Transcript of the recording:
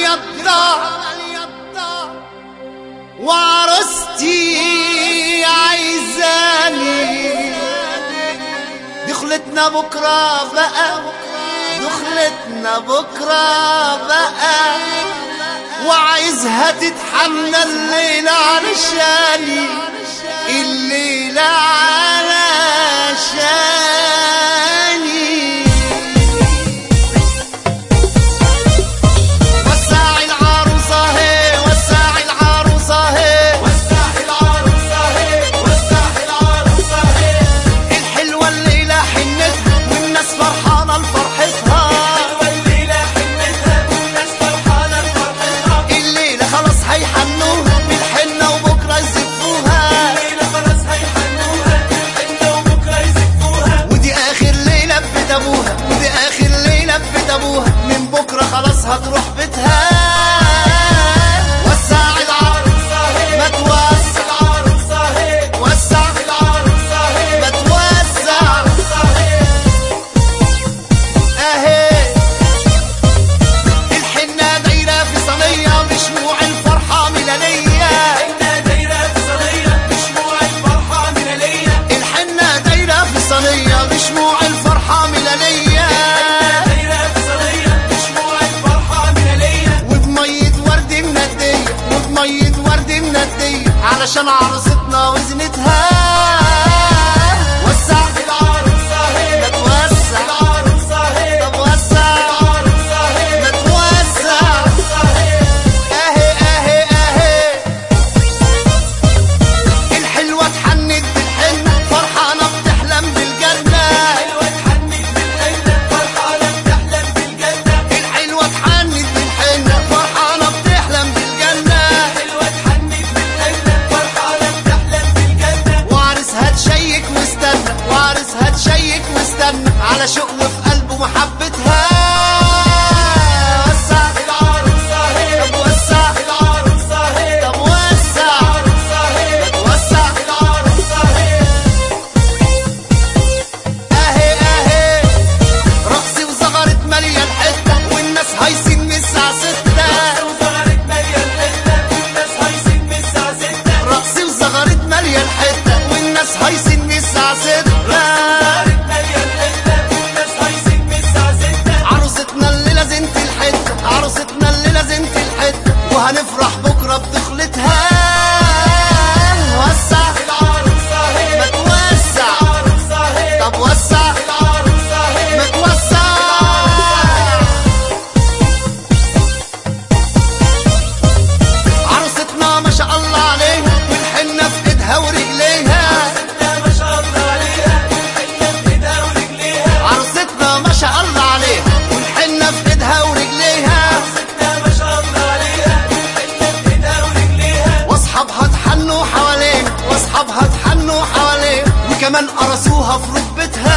اليضاء وعروستي عايزاني دخلتنا بكرة بقى دخلتنا بكرة بقى وعايزها تتحمل الليلة علشاني الليلة علشاني وسعي العروسة هي وسعي العروسة هي وسع العروسة هي وسع العروسة هي الحلوة الليلة حنتها والناس فرحانة لفرحتها والليلة حنتها والناس فرحانة لفرحتها الليلة خلاص هيحنوها بالحنة وبكرة يزفوها الليلة خلاص هيحنوها بالحنة وبكرة يزفوها ودي آخر ليلة في بيت أبوها ودي آخر ليلة في بيت أبوها من بكرة خلاص هتروح بيتها وسع العروسة العروسة هي ما توسع العروسة هي وسع العروسة هي ما توسع العروسة هي اهي الحنة دايرة في صينية بشموع الفرحة ميلانية إحنا دايرة في صينية بشموع الفرحة ميلانية الحنة دايرة في صينية بشموع الفرحة ميلانية دايرة في صينية بشموع الفرحة ميلانية وبمية ورد مندية وبمية ورد مندية علشان عروستنا وزنتها وسع العروسة هي ما توسع العروسة هي طب وسع العروسة هي ما توسع العروسة هي اهي اهي اهي الحلوة اتحنت بالحنة فرحانة بتحلم بالجنة حلوة تحنك بالحنة فرحانة بتحلم بالجنة الحلوة اتحنت بالحنة فرحانة بتحلم بالجنة حلوة تحنك بالحنة فرحانة بتحلم بالجنة وعرسها تشيك واستنى وعرسها تشيك واستنى على شوق في قلبه محبتها وسع العروسة هي طب وسع العروسة هي طب وسع العروسة هي توسع العروسة هي اهي اهي رقصي وزغرت مالية الحتة والناس هايصين من الساعة ستة وزغرت مالية الحتة والناس هايصين من الساعة ستة رقصي وزغرت مالية الحتة والناس هايصين من الساعة ستة وزغرت مالية الحتة والناس هايصين من الساعة ستة عروستنا الليلة زنت الحتة عروستنا الليلة زنت الحتة وهنفرح بكرة بدخلتها وسع العروسة هي ما توسع العروسة هي طب وسع العروسة هي ما توسع عروستنا ما شاء الله عليها والحنة في ايدها ورجليها ستة ما شاء الله عليها الحنة في ايدها ورجليها عروستنا ما شاء الله عليها والحنة في ايدها ورجليها ستة ما شاء الله عليها الحنة في ايدها ورجليها واصحابها اتحنوا حواليها واصحابها اتحنوا حواليها وكمان قرصوها في ركبتها